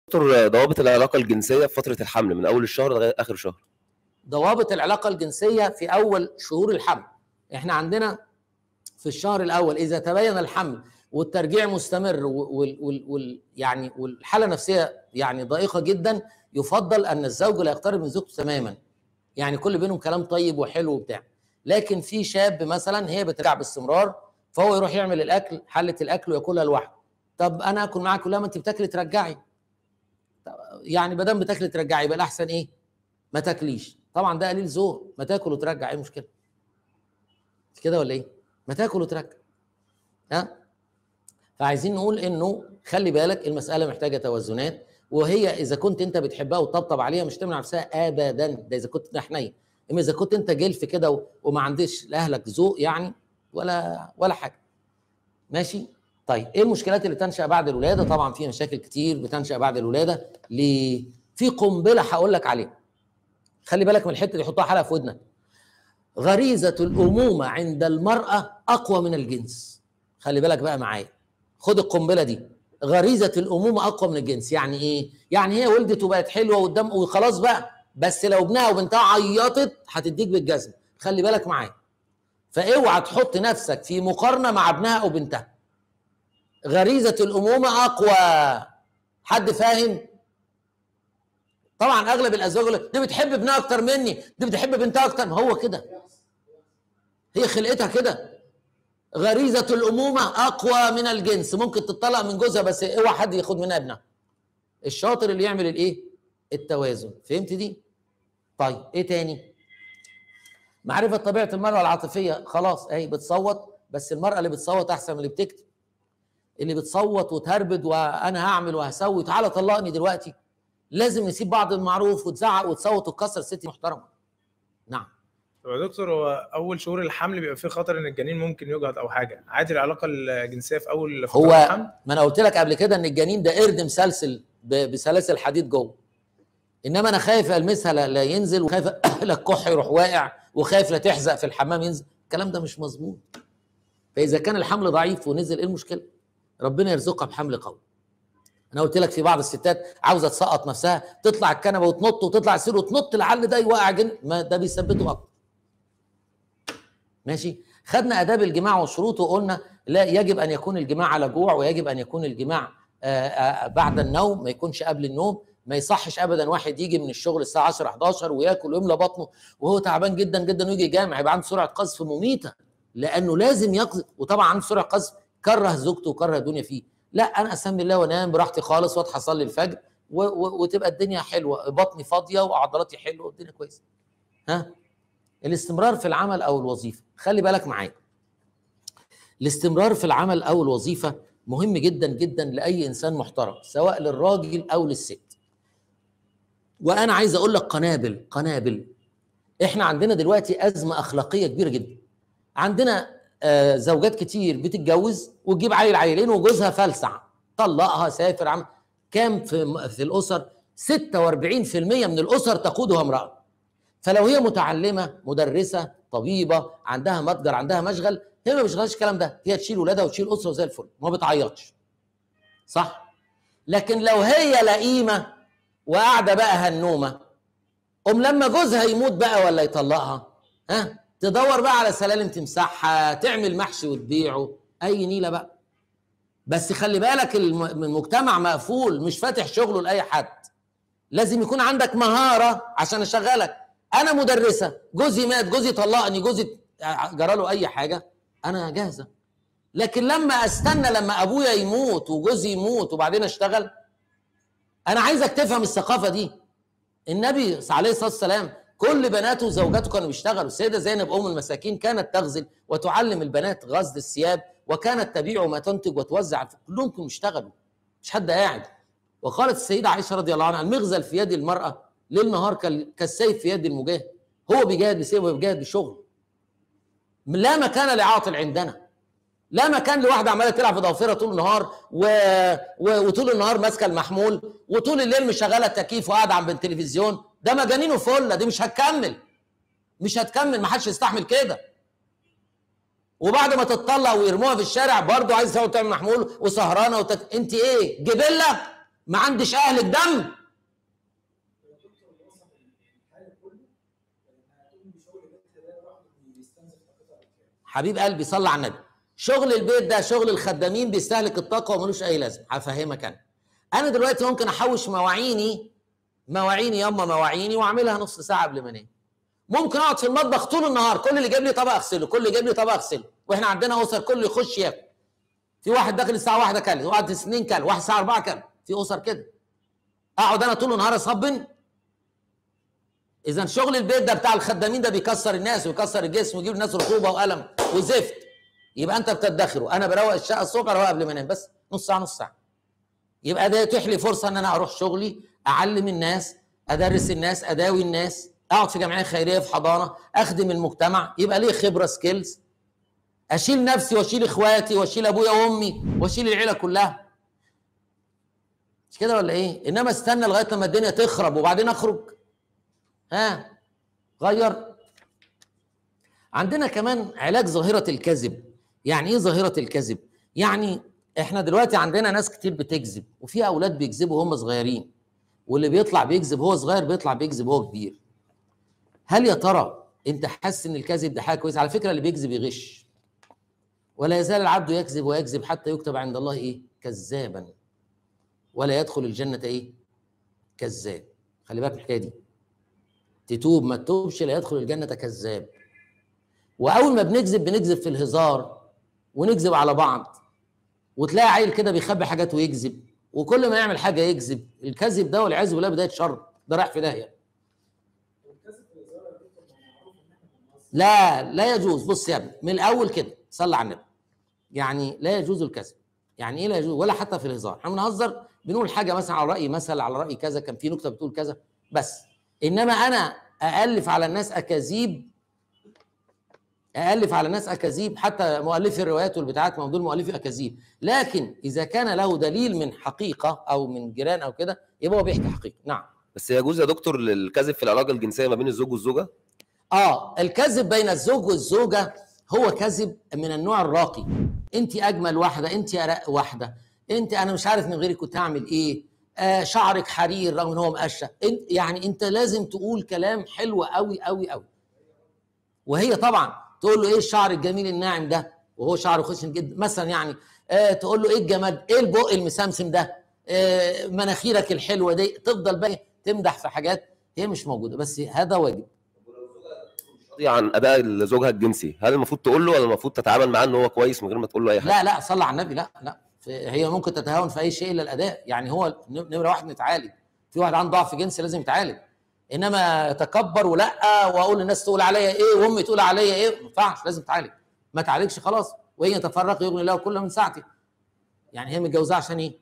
دكتور ضوابط العلاقه الجنسيه في فتره الحمل من اول الشهر لغايه اخر الشهر ضوابط العلاقه الجنسيه في اول شهور الحمل احنا عندنا في الشهر الاول اذا تبين الحمل والترجيع مستمر وال وال وال يعني والحاله النفسيه يعني ضائقه جدا يفضل ان الزوج لا يقترب من زوجته تماما يعني كل بينهم كلام طيب وحلو وبتاع لكن في شاب مثلا هي بترجع باستمرار فهو يروح يعمل الاكل حله الاكل وياكلها لوحده طب انا اكل معاك لا ما انت بتاكلي ترجعي يعني ما دام بتاكلي ترجعي يبقى الاحسن ايه ما تاكليش طبعا ده قليل ذوق ما تاكل وترجع ايه المشكله كده ولا ايه ما تاكل وترجع ها فعايزين نقول انه خلي بالك المساله محتاجه توازنات وهي اذا كنت انت بتحبها وتطبطب عليها مش تمنع نفسها ابدا ده اذا كنت حنين اما اذا كنت انت جلف كده وما عندش لاهلك ذوق يعني ولا ولا حاجه ماشي طيب ايه المشكلات اللي تنشا بعد الولاده طبعا في مشاكل كتير بتنشا بعد الولاده ليه في قنبله هقول لك عليها خلي بالك من الحته دي حطها حلقه في ودنك غريزه الامومه عند المراه اقوى من الجنس خلي بالك بقى معايا خد القنبله دي غريزه الامومه اقوى من الجنس يعني ايه يعني هي ولدت وبقت حلوه قدام وخلاص بقى بس لو ابنها وبنتها عيطت هتديك بالجزم خلي بالك معايا فاوعى تحط نفسك في مقارنه مع ابنها او بنتها غريزه الامومه اقوى حد فاهم طبعا اغلب الازواج يقول دي بتحب ابنها اكتر مني دي بتحب بنتها اكتر ما هو كده هي خلقتها كده غريزه الامومه اقوى من الجنس ممكن تطلق من جوزها بس اوعى حد ياخد منها ابنها الشاطر اللي يعمل الايه التوازن فهمت دي طيب ايه تاني معرفه طبيعه المراه العاطفيه خلاص اهي بتصوت بس المراه اللي بتصوت احسن من اللي بتكتب اللي بتصوت وتهربد وانا هعمل وهسوي تعالى طلقني دلوقتي لازم نسيب بعض المعروف وتزعق وتصوت وتكسر ست محترمه نعم طب يا دكتور هو اول شهور الحمل بيبقى فيه خطر ان الجنين ممكن يوجد او حاجه عادي العلاقه الجنسيه في اول فتره هو الحمل ما انا قلت لك قبل كده ان الجنين ده قرد مسلسل ب- بسلاسل حديد جوه انما انا خايف المسها لا لا ينزل وخايف لا الكح يروح واقع وخايف لا تحزق في الحمام ينزل الكلام ده مش مظبوط فاذا كان الحمل ضعيف ونزل ايه المشكله ربنا يرزقها بحمل قوي انا قلت لك في بعض الستات عاوزه تسقط نفسها تطلع الكنبه وتنط وتطلع السرير وتنط لعل ده يوقع جن ما ده بيثبته اكتر ماشي خدنا اداب الجماع وشروطه وقلنا لا يجب ان يكون الجماع على جوع ويجب ان يكون الجماع آه، آه، بعد النوم ما يكونش قبل النوم ما يصحش ابدا واحد يجي من الشغل الساعه 10 11 وياكل ويملى بطنه وهو تعبان جدا جدا ويجي جامع يبقى عنده سرعه قذف مميته لانه لازم يقذف وطبعا عنده سرعه قذف كره زوجته وكره الدنيا فيه لا انا اسمي الله وانام براحتي خالص واصحى اصلي الفجر و- و- وتبقى الدنيا حلوه بطني فاضيه وعضلاتي حلوه والدنيا كويسه ها الاستمرار في العمل او الوظيفه خلي بالك معايا الاستمرار في العمل او الوظيفه مهم جدا جدا لاي انسان محترم سواء للراجل او للست وانا عايز اقول لك قنابل قنابل احنا عندنا دلوقتي ازمه اخلاقيه كبيره جدا عندنا آه، زوجات كتير بتتجوز وتجيب عيل عيلين وجوزها فلسع طلقها سافر عم كام في في الاسر 46% من الاسر تقودها امراه فلو هي متعلمه مدرسه طبيبه عندها متجر عندها مشغل هي ما بتشغلش الكلام ده هي تشيل ولادها وتشيل اسره زي الفل ما بتعيطش صح لكن لو هي لئيمه وقاعده بقى هنومه ام لما جوزها يموت بقى ولا يطلقها ها تدور بقى على سلالم تمسحها تعمل محشي وتبيعه اي نيله بقى بس خلي بالك الم- المجتمع مقفول مش فاتح شغله لاي حد لازم يكون عندك مهاره عشان اشغلك انا مدرسه جوزي مات جوزي طلقني جوزي جرى له اي حاجه انا جاهزه لكن لما استنى لما ابويا يموت وجوزي يموت وبعدين اشتغل انا عايزك تفهم الثقافه دي النبي عليه الصلاه والسلام كل بناته وزوجاته كانوا بيشتغلوا السيده زينب ام المساكين كانت تغزل وتعلم البنات غزل الثياب وكانت تبيع ما تنتج وتوزع كلهم كانوا يشتغلوا مش حد قاعد وقالت السيده عائشه رضي الله عنها المغزل في يد المراه ليل نهار كال- كالسيف في يد المجاهد هو بيجاهد بسيف وبيجاهد بشغل لا مكان لعاطل عندنا لا مكان لواحده عماله تلعب في ضوافرها طول النهار و... و... وطول النهار ماسكه المحمول وطول الليل مشغله التكييف وقاعده عند التلفزيون ده مجانين وفله دي مش هتكمل مش هتكمل ما حدش يستحمل كده وبعد ما تتطلق ويرموها في الشارع برضه عايز تقعد تعمل محمول وسهرانه وتك... انت ايه جبله ما عندش اهلك دم حبيب قلبي صلى على النبي شغل البيت ده شغل الخدامين بيستهلك الطاقه وملوش اي لازمه هفهمك انا انا دلوقتي ممكن احوش مواعيني مواعيني ياما مواعيني واعملها نص ساعه قبل ما انام ممكن اقعد في المطبخ طول النهار كل اللي جاب لي طبق اغسله كل اللي جاب لي طبق اغسله واحنا عندنا اسر كل اللي يخش ياكل في واحد داخل الساعه واحدة كل واحد اثنين كل واحد الساعه 4 كل في اسر كده اقعد انا طول النهار اصبن اذا شغل البيت ده بتاع الخدامين ده بيكسر الناس ويكسر الجسم ويجيب الناس رطوبه والم وزفت يبقى انت بتدخره انا بروق الشقه الصبح اروق قبل ما انام بس نص ساعه نص ساعه يبقى ده يتيح لي فرصه ان انا اروح شغلي اعلم الناس ادرس الناس اداوي الناس اقعد في جمعيه خيريه في حضانه اخدم المجتمع يبقى ليه خبره سكيلز اشيل نفسي واشيل اخواتي واشيل ابويا وامي واشيل العيله كلها مش كده ولا ايه انما استنى لغايه لما الدنيا تخرب وبعدين اخرج ها غير عندنا كمان علاج ظاهره الكذب يعني ايه ظاهره الكذب يعني احنا دلوقتي عندنا ناس كتير بتكذب وفي اولاد بيكذبوا وهم صغيرين واللي بيطلع بيكذب هو صغير بيطلع بيكذب وهو كبير هل يا ترى انت حاسس ان الكذب ده حاجه كويسه على فكره اللي بيكذب يغش ولا يزال العبد يكذب ويكذب حتى يكتب عند الله ايه كذابا ولا يدخل الجنه ايه كذاب خلي بالك من الحكايه دي تتوب ما تتوبش لا يدخل الجنه كذاب واول ما بنكذب بنكذب في الهزار ونكذب على بعض وتلاقي عيل كده بيخبي حاجات ويكذب وكل ما يعمل حاجه يكذب الكذب ده والعياذ بالله بدايه شر ده رايح في داهيه لا لا يجوز بص يا ابني من الاول كده صلى على النبي يعني لا يجوز الكذب يعني ايه لا يجوز ولا حتى في الهزار احنا بنهزر بنقول حاجه مثلا على راي مثل على راي كذا كان في نكته بتقول كذا بس انما انا االف على الناس اكاذيب ألف على الناس أكاذيب حتى مؤلفي الروايات والبتاعات ما دول مؤلفي أكاذيب لكن إذا كان له دليل من حقيقة أو من جيران أو كده يبقى هو بيحكي حقيقة نعم بس يجوز يا دكتور الكذب في العلاقه الجنسيه ما بين الزوج والزوجه آه الكذب بين الزوج والزوجة هو كذب من النوع الراقي أنت أجمل واحدة أنت أرق واحدة أنت أنا مش عارف من غيرك كنت هعمل إيه آه شعرك حرير رغم ان هو مقشة انت يعني انت لازم تقول كلام حلو قوي قوي قوي وهي طبعا تقول له ايه الشعر الجميل الناعم ده وهو شعره خشن جدا مثلا يعني آه تقول له ايه الجمال ايه البق المسمسم ده آه مناخيرك الحلوه دي تفضل بقى تمدح في حاجات هي مش موجوده بس هذا واجب راضية عن اداء زوجها الجنسي هل المفروض تقول له ولا المفروض تتعامل معاه ان هو كويس من غير ما تقول له اي حاجه لا لا صلى على النبي لا لا في- هي ممكن تتهاون في اي شيء الا الاداء يعني هو ن- نمره واحد نتعالج في واحد عنده ضعف جنسي لازم يتعالج انما اتكبر ولا واقول للناس تقول عليا ايه وامي تقول عليا ايه ما ينفعش لازم تعالج ما تعالجش خلاص وهي تفرق يغني الله كل من ساعته يعني هي متجوزاه عشان ايه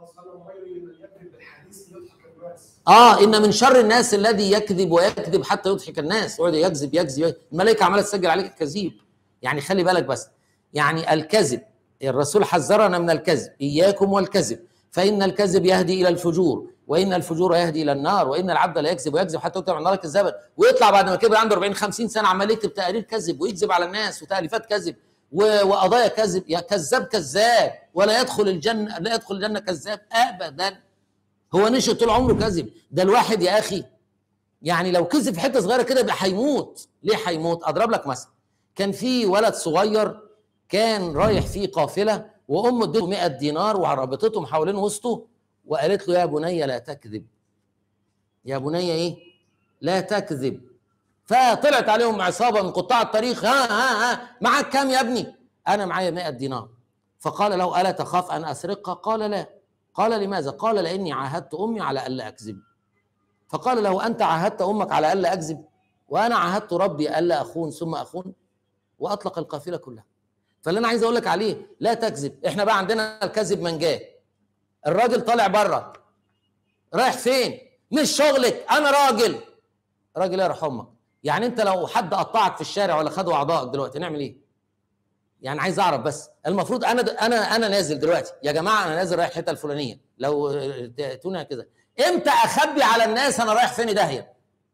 اه ان من شر الناس الذي يكذب ويكذب حتى يضحك الناس يقعد يكذب يكذب الملائكه عماله تسجل عليك الكذيب يعني خلي بالك بس يعني الكذب الرسول حذرنا من الكذب اياكم والكذب فان الكذب يهدي الى الفجور وان الفجور يهدي الى النار وان العبد لا يكذب ويكذب حتى يكتب عند الله كذابا ويطلع بعد ما كبر عنده 40 50 سنه عمال يكتب تقارير كذب ويكذب على الناس وتاليفات كذب و- وقضايا كذب يا كذاب كذاب ولا يدخل الجنه لا يدخل الجنه كذاب ابدا هو نشأ طول عمره كذب ده الواحد يا اخي يعني لو كذب في حته صغيره كده يبقى هيموت ليه هيموت اضرب لك مثل كان في ولد صغير كان رايح في قافله وامه ادته 100 دينار وربطتهم حوالين وسطه وقالت له يا بني لا تكذب يا بني ايه لا تكذب فطلعت عليهم عصابه من قطاع الطريق ها ها ها معك كام يا ابني انا معايا 100 دينار فقال له الا تخاف ان اسرقها قال لا قال لماذا قال لاني عاهدت امي على الا اكذب فقال له انت عاهدت امك على الا اكذب وانا عاهدت ربي الا اخون ثم اخون واطلق القافله كلها فاللي انا عايز اقول لك عليه لا تكذب احنا بقى عندنا الكذب منجاه الراجل طالع بره رايح فين مش شغلك انا راجل راجل يرحم امك يعني انت لو حد قطعك في الشارع ولا خدوا اعضائك دلوقتي نعمل ايه يعني عايز اعرف بس المفروض انا د... انا انا نازل دلوقتي يا جماعه انا نازل رايح الحته الفلانيه لو تاتونا كده امتى اخبي على الناس انا رايح فين داهيه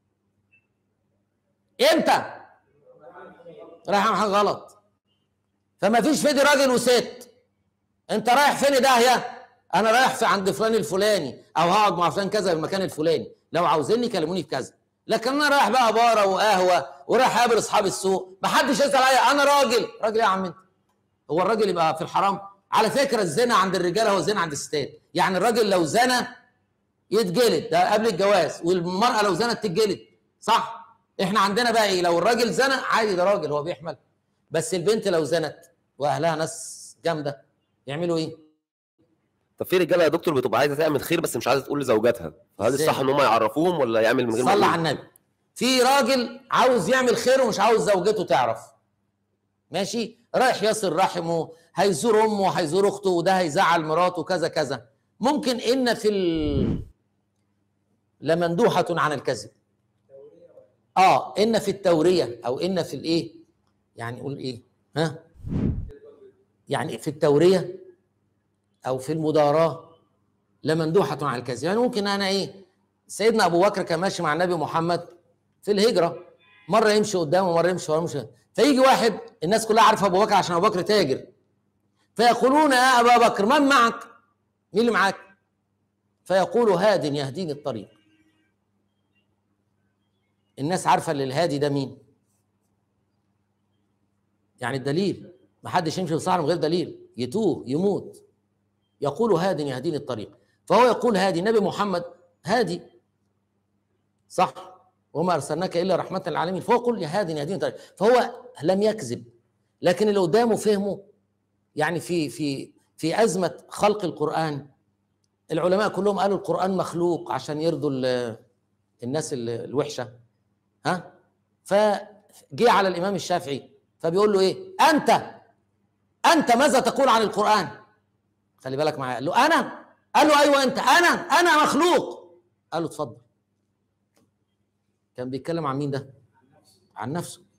امتى رايح اعمل حاجه غلط فما فيش فيدي راجل وست انت رايح فين داهيه انا رايح في عند فلان الفلاني او هقعد مع فلان كذا في المكان الفلاني لو عاوزيني كلموني في كذا لكن انا رايح بقى باره وقهوه ورايح اقابل اصحاب السوق محدش يسال عليا انا راجل راجل ايه يا عم انت هو الراجل يبقى في الحرام على فكره الزنا عند الرجاله هو الزنا عند الستات يعني الراجل لو زنى يتجلد ده قبل الجواز والمراه لو زنت تتجلد صح احنا عندنا بقى ايه لو الراجل زنى عادي ده راجل هو بيحمل بس البنت لو زنت واهلها ناس جامده يعملوا ايه طب في رجاله يا دكتور بتبقى عايزه تعمل خير بس مش عايزه تقول لزوجاتها فهل إزاي؟ الصح ان هم يعرفوهم ولا يعمل من غير ما صلى يقول؟ على النبي في راجل عاوز يعمل خير ومش عاوز زوجته تعرف ماشي رايح يصل رحمه هيزور امه هيزور اخته وده هيزعل مراته كذا كذا ممكن ان في ال... لمندوحة عن الكذب اه ان في التورية او ان في الايه يعني قول ايه ها يعني في التورية او في المداراة لمندوحة عن الكذب يعني ممكن انا ايه سيدنا ابو بكر كان ماشي مع النبي محمد في الهجره مره يمشي قدامه مره يمشي ورا يمشي فيجي واحد الناس كلها عارفه ابو بكر عشان ابو بكر تاجر فيقولون يا ابا بكر من معك؟ مين اللي معاك؟ فيقول هاد يهديني الطريق الناس عارفه ان الهادي ده مين؟ يعني الدليل ما حدش يمشي في الصحراء من غير دليل يتوه يموت يقول هاد يهديني الطريق فهو يقول هادي النبي محمد هادي صح وما ارسلناك الا رحمه للعالمين فهو يقول يا هادي يهديني الطريق فهو لم يكذب لكن اللي قدامه فهمه يعني في في في ازمه خلق القران العلماء كلهم قالوا القران مخلوق عشان يرضوا ال- الناس ال- الوحشه ها فجه على الامام الشافعي فبيقول له ايه انت انت ماذا تقول عن القران خلي بالك معايا قال له انا قال له ايوه انت انا انا مخلوق قال له اتفضل كان بيتكلم عن مين ده عن نفسه